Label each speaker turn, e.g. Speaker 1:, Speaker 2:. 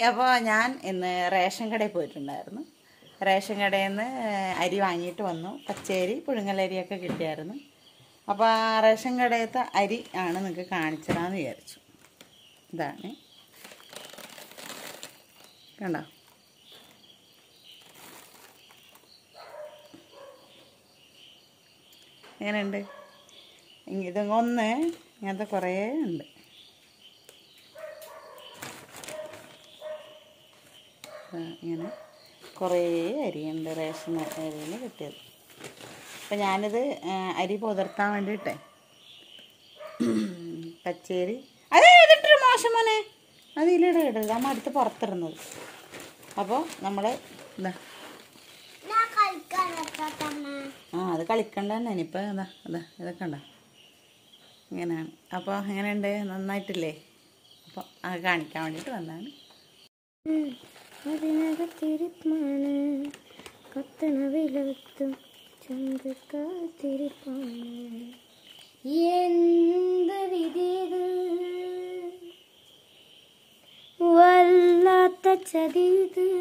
Speaker 1: അപ്പോൾ ഞാൻ ഇന്ന് റേഷൻ കടയിൽ പോയിട്ടുണ്ടായിരുന്നു റേഷൻ കടയിൽ നിന്ന് അരി വാങ്ങിയിട്ട് വന്നു പച്ചരി പുഴുങ്ങലരിയൊക്കെ കിട്ടിയായിരുന്നു അപ്പോൾ ആ റേഷൻ കടയത്തെ അരി ആണ് നിങ്ങൾക്ക് കാണിച്ചതാന്ന് വിചാരിച്ചു ഇതാണ് കണ്ടോ എങ്ങനെയുണ്ട് ഇത് ഒന്ന് ഇങ്ങനത്തെ കുറേ ഉണ്ട് ആ, ഇങ്ങനെ കുറേ അരിയുണ്ട് റേഷൻ അരിയിൽ കിട്ടിയത് അപ്പം ഞാനിത് ആ, അരി പുതിർത്താൻ വേണ്ടിയിട്ടേ പച്ചരി അതെ ഇതിട്ടൊരു മോശം മോനെ അത് ഇതിലിട ഇടരുത് അമ്മ അടുത്ത് പുറത്തിടുന്നത് അപ്പോൾ നമ്മൾ ഇതാ
Speaker 2: ഞാൻ കളിക്കാൻ വെച്ചാട്ടമ്മ
Speaker 1: ആ അത് കളിക്കണ്ട തന്നെ ഇനിയിപ്പോൾ അതാ അതാ ഇതൊക്കെ ഉണ്ടോ ഇങ്ങനെയാണ് അപ്പോൾ എങ്ങനെയുണ്ട് നന്നായിട്ടില്ലേ അപ്പോൾ അത് കാണിക്കാൻ വേണ്ടിയിട്ട് വന്നതാണ്
Speaker 2: അതിനകത്തിരിപ്പാണ് കത്തണ വിലത്തും ചന്ദ്രക്കാത്തിരിപ്പാണ് എന്ത് വിധിയത് വല്ലാത്ത ചതിയത്